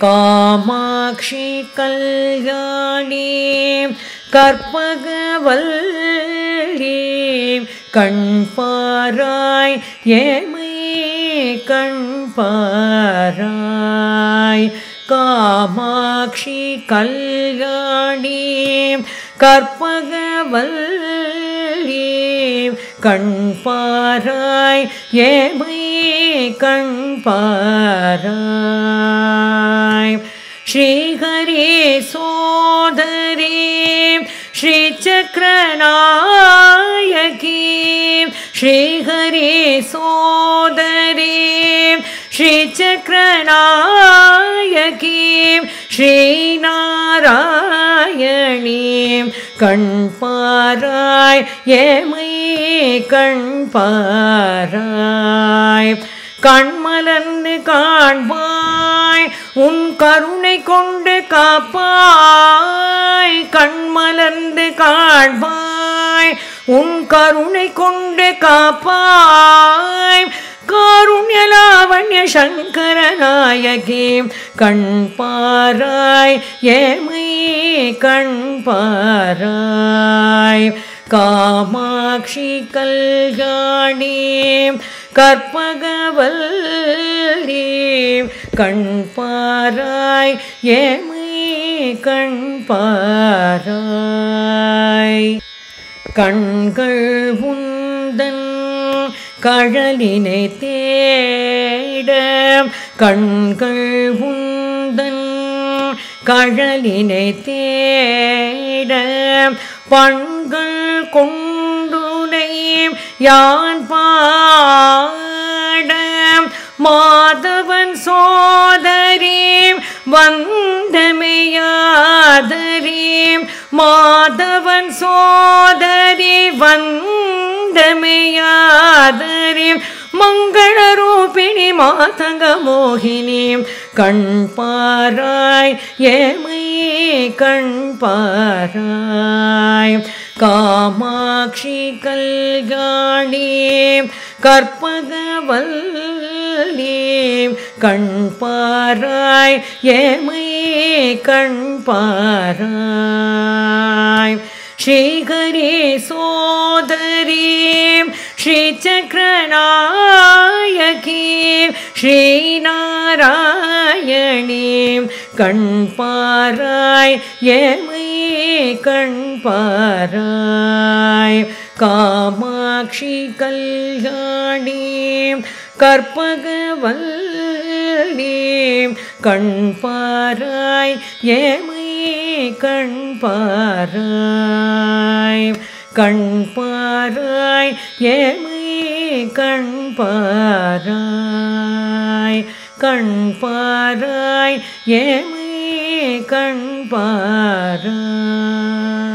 காமாட்சி கல்யாணி கற்பகவல்லி கண் பாராய் ஏமை கண் பாராய் காமாட்சி கல்யாணி கற்பகவல்லி கண் பாராய் ஏமை கண் பாராய் ஸ்ரீஹரி சோதரி श्रीचक्रनायकी श्रीहरि सोदरी श्रीचक्रनायकी श्रीनारायणीं कण्पाराय एमै கண்பாராய் கண்மலர்ந்து காண்பாய் உன் கருணை கொண்டு காப்பாய் கண்மலர்ந்து காண்பாய் உன் கருணை கொண்டு காப்பாய் காருண்யலாவண்ய சங்கரநாயகி கண் பாராய் ஏமை கண் பாராய் காமாட்சி கல்யாணி கற்பகவல்லி கண் பாராய் ஏமை கண் பாராய் கண்கள் உந்தன் கழலினை தேட கண்கள் உந்தன் கழலினை தேட பண்கள் கொண்டுனை யான் பாட மாதவன் சோதரி வந்தமையாதரி மாதவன் சோதரி வந்தமையாதரி மங்களரூபிணி மாதங்க மோகினி கண் பாராய் ஏமை கண் பாராய் காமாட்சி கல்யாணி கற்பகவல்லி கண் பாராய் ஏமை கண் பாராய் श्रीहरि सोदरी श्रीचक्रनायकी श्रीनारायणीं कण्पाराय एमै कण्पाराय कामाक्षि कल्याणीं கற்பகவல்லீம் கண் பாராய் ஏமை கண் பாராய் கண் பாராய் ஏமை கண் பாராய் கண் பாராய் ஏமை கண் பாராய்